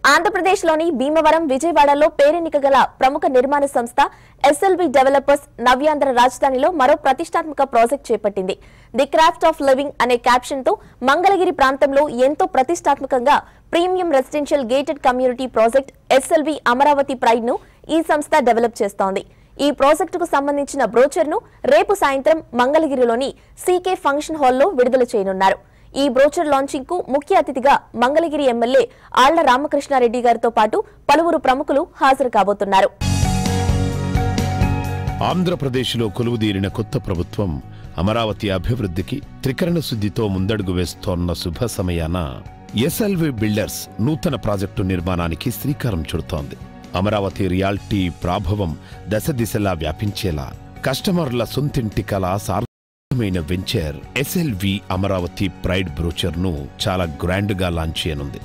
ఆంధ్రప్రదేశ్లోని భీమవరం విజయవాడలో పేరెన్నిక గల ప్రముఖ నిర్మాణ సంస్థ ఎస్ఎల్వి డెవలపర్స్ నవ్యాంధ్ర రాజధానిలో మరో ప్రతిష్టాత్మక ప్రాజెక్ట్ చేపట్టింది ది క్రాఫ్ట్ ఆఫ్ లివింగ్ అనే క్యాప్షన్ తో మంగళగిరి ప్రాంతంలో ఎంతో ప్రతిష్టాత్మకంగా premium residential gated community project SLV Amaravati pride ను ఈ సంస్థ డెవలప్ చేస్తోంది ఈ ప్రాజెక్టుకు సంబంధించిన బ్రోచర్ ను రేపు సాయంత్రం మంగళగిరిలోని సీకే ఫంక్షన్ హాల్లో విడుదల చేయనున్నారు ఈ బ్రోచర్ లాంచింగ్ కు ముఖ్య అతిథిగా మంగళగిరి ఎమ్మెల్యే ఆళ్ల రామకృష్ణారెడ్డి గారితో పాటు పలువురు ప్రముఖులు హాజరు కాబోతున్నారు ఆంధ్రప్రదేశ్లో కొలువుదీరిన కొత్త ప్రభుత్వం అమరావతి అభివృద్ధికి త్రికరణ శుద్ధితో ముందడుగు వేస్తోన్న శుభ సమయాన ఎస్ఎల్వి బిల్డర్స్ నూతన ప్రాజెక్టు నిర్మాణానికి శ్రీకారం చుడుతోంది అమరావతి రియాల్టీ ప్రాభవం దశ దిశలా వ్యాపించేలా కస్టమర్ల సొంతింటి కళ సార్థమైన venture SLV Amaravati pride brochure ను చాలా గ్రాండ్ గా లాంచ్ చేయనుంది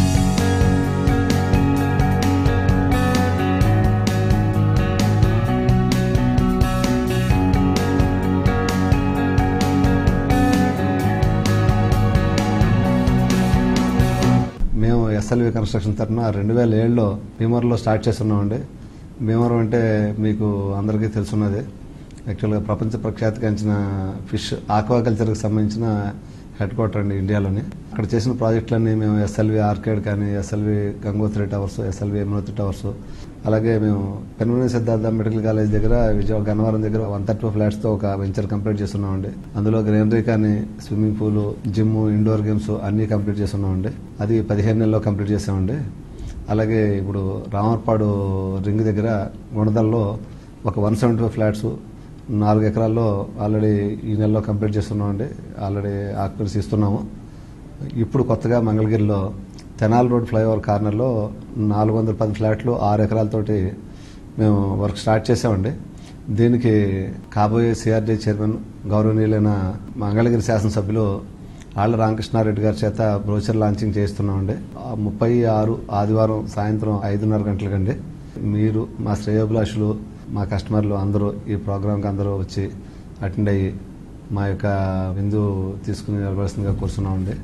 మేము ఎస్ఎల్వి కన్స్ట్రక్షన్ తరఫున రెండు వేల ఏడులో భీమవరంలో స్టార్ట్ చేస్తున్నామండి భీమవరం అంటే మీకు అందరికీ తెలుసున్నది యాక్చువల్గా ప్రపంచ ప్రఖ్యాతిగాంచిన ఫిష్ ఆక్వాకల్చర్కి సంబంధించిన హెడ్ క్వార్టర్ అండి ఇండియాలోని అక్కడ చేసిన ప్రాజెక్టులన్నీ మేము ఎస్ఎల్వి ఆర్కేడ్ కానీ SLV Gangotri towers SLV Yamunotri towers అలాగే మేము పెనుమూరి సిద్ధార్థ మెడికల్ కాలేజ్ దగ్గర విజయవాడ గన్నవరం దగ్గర వన్ థర్టీ ఫ్లాట్స్ తో ఒక వెంచర్ కంప్లీట్ చేస్తున్నామండి అందులో గ్రీనరీ కానీ swimming pool gym indoor games అన్ని కంప్లీట్ చేస్తున్నామండి అది పదిహేను నెలల్లో కంప్లీట్ చేసామండి అలాగే ఇప్పుడు రామర్పాడు రింగ్ దగ్గర గుణదల్లో ఒక వన్ సెవెంటీ ఫైవ్ ఫ్లాట్స్ నాలుగు ఎకరాల్లో ఆల్రెడీ ఈ నెలలో కంప్లీట్ చేస్తున్నామండి ఆల్రెడీ ఆక్యుపెన్సీ ఇస్తున్నాము ఇప్పుడు కొత్తగా మంగళగిరిలో తెనాలి రోడ్ ఫ్లైఓవర్ కార్నర్లో నాలుగు వందల పది ఫ్లాట్లు ఆరు ఎకరాలతోటి మేము వర్క్ స్టార్ట్ చేసామండి దీనికి కాబోయే సిఆర్డీ చైర్మన్ గౌరవనీయులైన మంగళగిరి శాసనసభ్యులు ఆళ్ల రామకృష్ణారెడ్డి గారి చేత బ్రోచర్ లాంచింగ్ చేస్తున్నామండి ఆ ముప్పై ఆరు ఆదివారం సాయంత్రం ఐదున్నర గంటలకండి మీరు మా శ్రేయోభిలాషులు మా కస్టమర్లు అందరూ ఈ ప్రోగ్రాంకి అందరూ వచ్చి అటెండ్ అయ్యి మా యొక్క విందు తీసుకుని నిలబడాల్సిందిగా కూర్చున్నామండి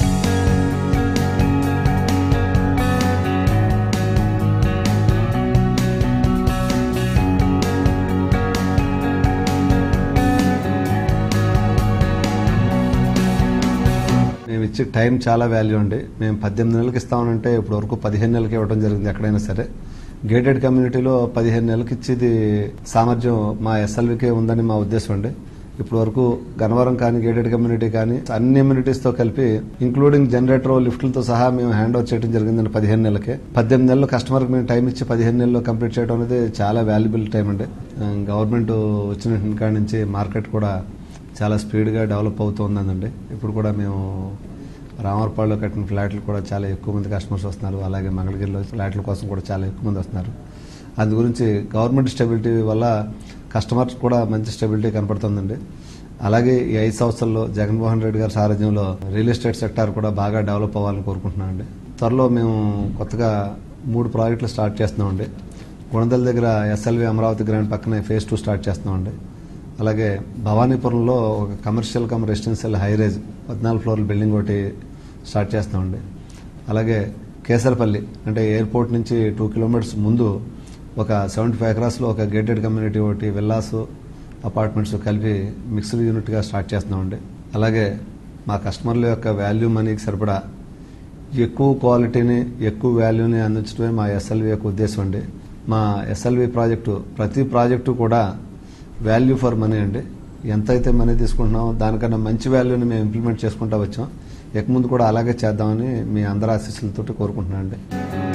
మేము ఇచ్చే టైం చాలా వాల్యూ అండి మేము పద్దెనిమిది నెలలకి ఇస్తామనంటే ఇప్పుడు వరకు పదిహేను నెలలకి ఇవ్వడం జరిగింది ఎక్కడైనా సరే గేటెడ్ కమ్యూనిటీలో పదిహేను నెలలకి ఇచ్చేది సామర్థ్యం మా ఎస్ఎల్వికే ఉందని మా ఉద్దేశం అండి ఇప్పుడు వరకు గన్నవరం కానీ గేటెడ్ కమ్యూనిటీ కానీ అన్ని ఇమ్యూనిటీస్తో కలిపి ఇంక్లూడింగ్ జనరేటర్ లిఫ్ట్లతో సహా మేము హ్యాండ్ ఓవర్ చేయడం జరిగిందండి పదిహేను నెలలకే పద్దెనిమిది నెలలు కస్టమర్కి మేము టైం ఇచ్చి పదిహేను నెలల్లో కంప్లీట్ చేయడం అనేది చాలా వాల్యుబుల్ టైం అండి గవర్నమెంట్ వచ్చిన కాడి నుంచి మార్కెట్ కూడా చాలా స్పీడ్గా డెవలప్ అవుతుందండి ఇప్పుడు కూడా మేము రామర్పాడులో కట్టిన ఫ్లాట్లు కూడా చాలా ఎక్కువ మంది కస్టమర్స్ వస్తున్నారు అలాగే మంగళగిరిలో ఫ్లాట్ల కోసం కూడా చాలా ఎక్కువ మంది వస్తున్నారు అందు గురించి గవర్నమెంట్ స్టెబిలిటీ వల్ల కస్టమర్స్ కూడా మంచి స్టెబిలిటీ కనపడుతుందండి అలాగే ఈ ఐదు సంవత్సరాల్లో జగన్మోహన్ రెడ్డి గారి సారథ్యంలో రియల్ ఎస్టేట్ సెక్టార్ కూడా బాగా డెవలప్ అవ్వాలని కోరుకుంటున్నామండి త్వరలో మేము కొత్తగా మూడు ప్రాజెక్టులు స్టార్ట్ చేస్తున్నామండి గుణదల దగ్గర ఎస్ఎల్వి అమరావతి గ్రాండ్ పక్కనే ఫేజ్ టూ స్టార్ట్ చేస్తున్నామండి అలాగే భవానీపురంలో ఒక కమర్షియల్ కమ్ రెసిడెన్షియల్ హైరేజ్ పద్నాలుగు ఫ్లోర్ల బిల్డింగ్ ఒకటి స్టార్ట్ చేస్తామండి అలాగే కేసరపల్లి అంటే ఎయిర్పోర్ట్ నుంచి టూ కిలోమీటర్స్ ముందు ఒక సెవెంటీ ఫైవ్ ఎకరాస్లో ఒక గేటెడ్ కమ్యూనిటీ ఒకటి విల్లాస్ అపార్ట్మెంట్స్ కలిపి మిక్స్డ్ యూనిట్గా స్టార్ట్ చేస్తున్నామండి అలాగే మా కస్టమర్ల యొక్క వాల్యూ మనీకి సరిపడా ఎక్కువ క్వాలిటీని ఎక్కువ వాల్యూని అందించడమే మా ఎస్ఎల్వి యొక్క ఉద్దేశం అండి మా ఎస్ఎల్వి ప్రాజెక్టు ప్రతి ప్రాజెక్టు కూడా వాల్యూ ఫర్ మనీ అండి ఎంతైతే మనీ తీసుకుంటున్నామో దానికన్నా మంచి వాల్యూని మేము ఇంప్లిమెంట్ చేసుకుంటూ వచ్చాం ఇక ముందు కూడా అలాగే చేద్దామని మీ అందరి ఆశీస్సులతో కోరుకుంటున్నాను అండి